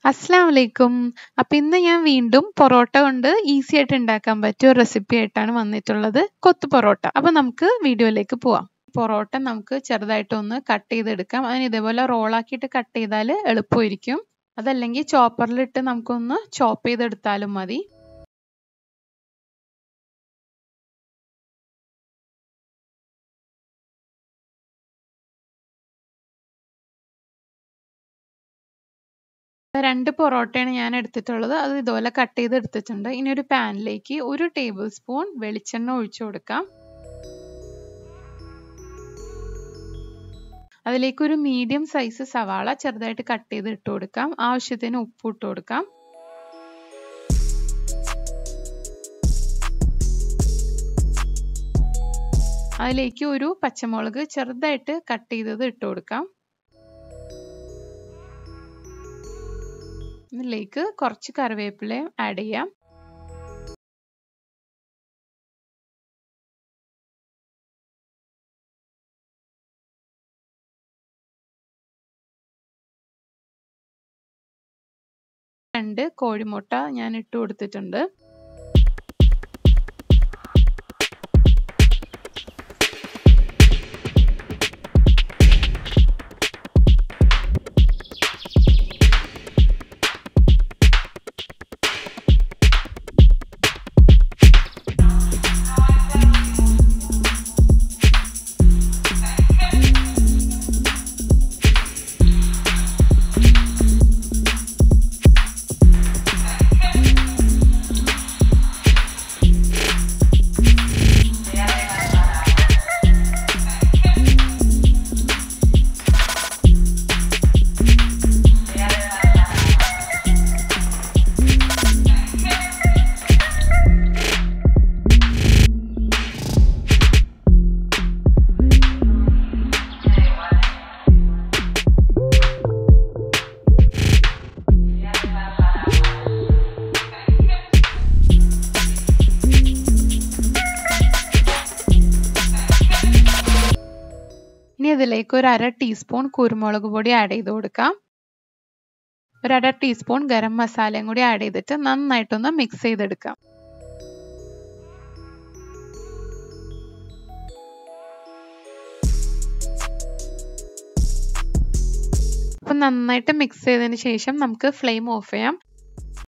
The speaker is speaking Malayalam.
അസ്സലാമു അലൈക്കും. അപ്പൊ ഇന്ന് ഞാൻ വീണ്ടും പൊറോട്ട കൊണ്ട് ഈസി ആയിട്ട് ഉണ്ടാക്കാൻ പറ്റിയ ഒരു റെസിപ്പി ആയിട്ടാണ് വന്നിട്ടുള്ളത്. കൊത്തു പൊറോട്ട. അപ്പൊ നമുക്ക് വീഡിയോയിലേക്ക് പോവാം. പൊറോട്ട നമുക്ക് ചെറുതായിട്ടൊന്ന് കട്ട് ചെയ്തെടുക്കാം. അതിന് ഇതേപോലെ റോളാക്കിയിട്ട് കട്ട് ചെയ്താൽ എളുപ്പമായിരിക്കും. അതല്ലെങ്കിൽ ചോപ്പറിലിട്ട് നമുക്കൊന്ന് ചോപ്പ് ചെയ്തെടുത്താലും മതി. രണ്ട് പൊറോട്ടയാണ് ഞാൻ എടുത്തിട്ടുള്ളത്. അത് ഇതുപോലെ കട്ട് ചെയ്ത് എടുത്തിട്ടുണ്ട്. ഇനി ഒരു പാനിലേക്ക് ഒരു ടേബിൾ സ്പൂൺ വെളിച്ചെണ്ണ ഒഴിച്ചു കൊടുക്കാം. അതിലേക്ക് ഒരു മീഡിയം സൈസ് സവാള ചെറുതായിട്ട് കട്ട് ചെയ്ത് ഇട്ട് കൊടുക്കാം. ആവശ്യത്തിന് ഉപ്പ് ഇട്ട് കൊടുക്കാം. അതിലേക്ക് ഒരു പച്ചമുളക് ചെറുതായിട്ട് കട്ട് ചെയ്തത് ഇട്ട് കൊടുക്കാം. ഇതിലേക്ക് കുറച്ച് കറിവേപ്പിലയും ആഡ് ചെയ്യാം. രണ്ട് കോഴിമുട്ട ഞാൻ ഇട്ട് കൊടുത്തിട്ടുണ്ട്. ഇനി ഇതിലേക്ക് ഒരു അര ടീസ്പൂൺ കുരുമുളക് പൊടി ആഡ് ചെയ്ത് കൊടുക്കാം. ഒരു അര ടീസ്പൂൺ ഗരം മസാലയും കൂടി ആഡ് ചെയ്തിട്ട് നന്നായിട്ടൊന്ന് മിക്സ് ചെയ്തെടുക്കാം. അപ്പം നന്നായിട്ട് മിക്സ് ചെയ്തതിന് ശേഷം നമുക്ക് ഫ്ലെയിം ഓഫ് ചെയ്യാം.